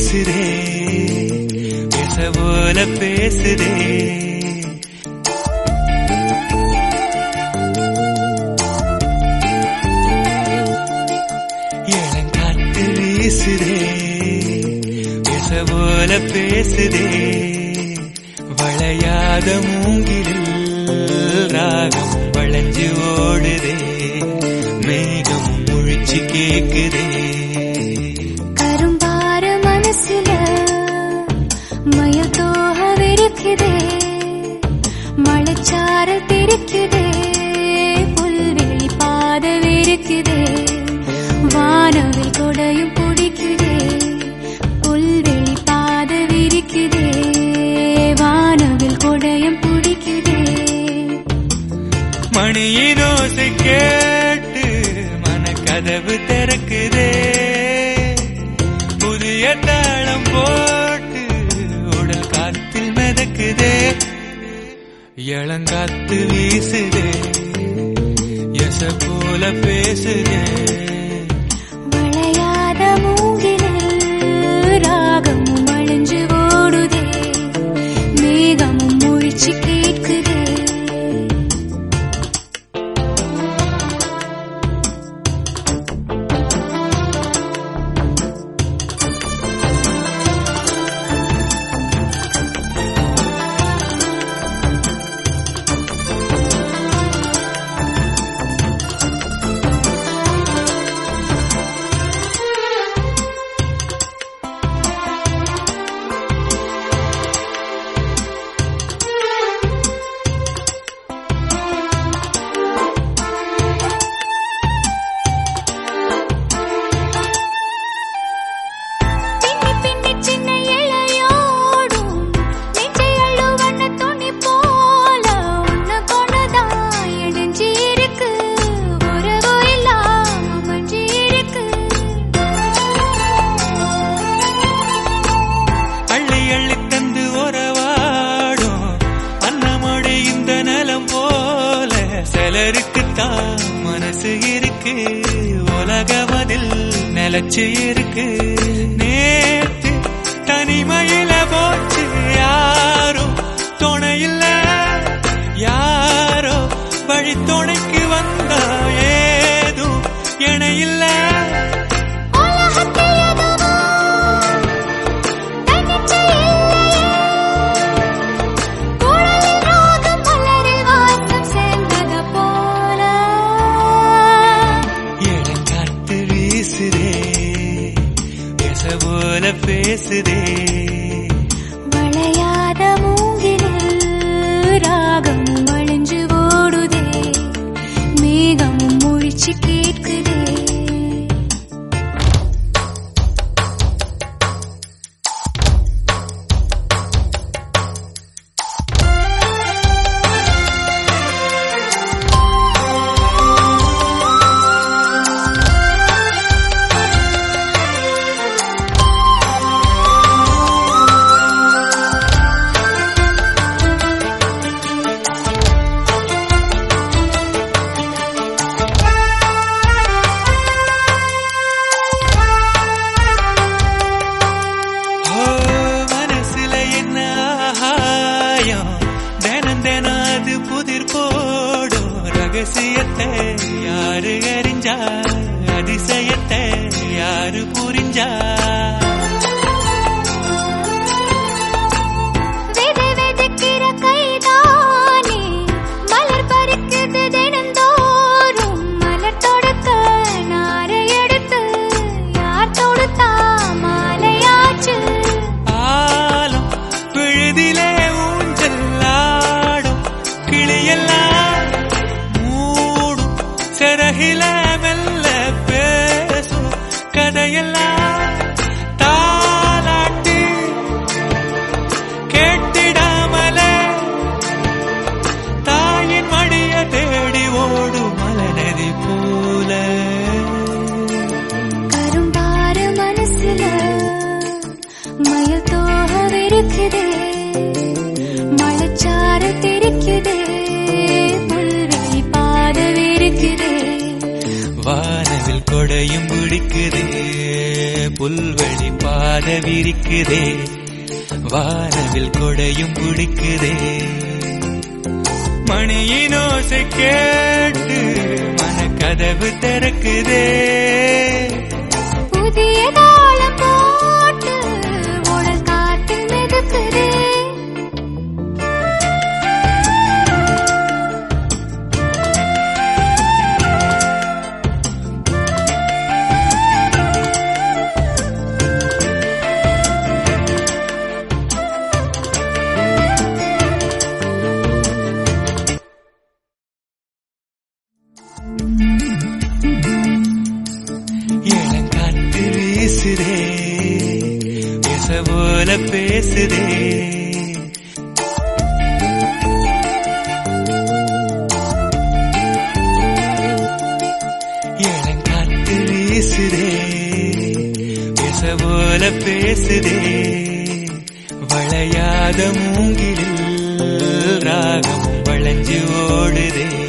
வீசுதே பேச போல பேசுதே இளங்காத்து வீசுதே பேச போல பேசுதே வளையாத மூங்கிலில் ராகம் வளைஞ்சு ஓடுதே மேகம் முழிச்சு கேக்குதே கரும்பார மனசுல மயத்தோக விருக்குதே மழைச்சார தெரிக்குதே புல்வெளி பாத விருக்குதே வானவில் கொடையும் பிடிக்குதே புல்வெளி பாத விரிக்குதே வானவில் கொடையும் பிடிக்குதே மணியின் ஓசை கேட்டு மனக்கதவு திறக்குதே புதிய தாளம் போட்டு உடல் காத்தில் மிதக்குதே இளங்காத்து வீசுதே எச போல பேசுதே வளையாத மூங்கிலில் ராகமும் அழிஞ்சு ஓடுதே மேகமும் முழிச்சு கேட்குதே பின்னி பின்னி சின்ன இழையோடும் நெஞ்சை அள்ளுவண்ண துணி போல உன்னை கொண்டுதான் இணைஞ்சு இருக்கு உறவு இல்லாம மஞ்சி இருக்கு அள்ளி அள்ளி தந்து உறவாடும் அன்னமொழி இந்த நலம் போல சிலருக்குத்தான் மனசு இருக்கு உலகமதில் நிலச்சு இருக்கு நேத்து தனிமையில போச்சு யாரும் துணையில்ல யாரோ வழி துணைக்கு வந்தா ஏதும் இணையில்ல உலகத்தில் எதுவோ தன்னிச்சை இல்லையே குழலில் ராகம் மலரில் வாசம் சேர்ந்தது போல இளங்காத்து வீசுதே பேச போல பேசுதே வளையாத மூங்கிலில் ராகமும் அழிஞ்சு ஓடுதே மேகமும் முழிச்சு கேட்குதே ஓ மனசுல என்ன ஆகாயம் தினம் தினம் அது புதிர் போடும் ரகசியத்தை யாரு அறிஞ்சா அதிசயத்தை யாரு புரிஞ்சா விதை விதைக்கிற கைதானே மலர் பறிக்குது தினந்தோறும் மலர் தொடுக்க நாரை எடுத்து யார் தொடுத்தா மாலையாச்சு ஆலம் விழுதிலே ஊஞ்சல் ஆடும் கிளியெல்லாம் மூடும் சிறகில மெல்ல பேசும் கதையெல்லாம் தாலாட்டி கேட்டிடாமலே தாயின் மடிய தேடி ஓடும் மலநதி போல கரும்பாறு மனசுல மயில் தோக விரிக்குதே மழைச்சார தெரிக்குதே புல்வெளி பாத விரிக்குதே வானவில் கொடையும் பிடிக்குதே புல்வெளி பாத விரிக்குதே வானவில் கொடையும் பிடிக்குதே மணியின் ஓசை கேட்டு மனக்கதவு திறக்குதே புதிய தாளம் போட்டு உடல் காற்றில் மிதக்குதே இளங்காத்து வீசுதே பேச போல பேசுதே இளங்காத்து வீசுதே பேச போல பேசுதே வளையாத மூங்கிலில் ராகம் வளைஞ்சு ஓடுதே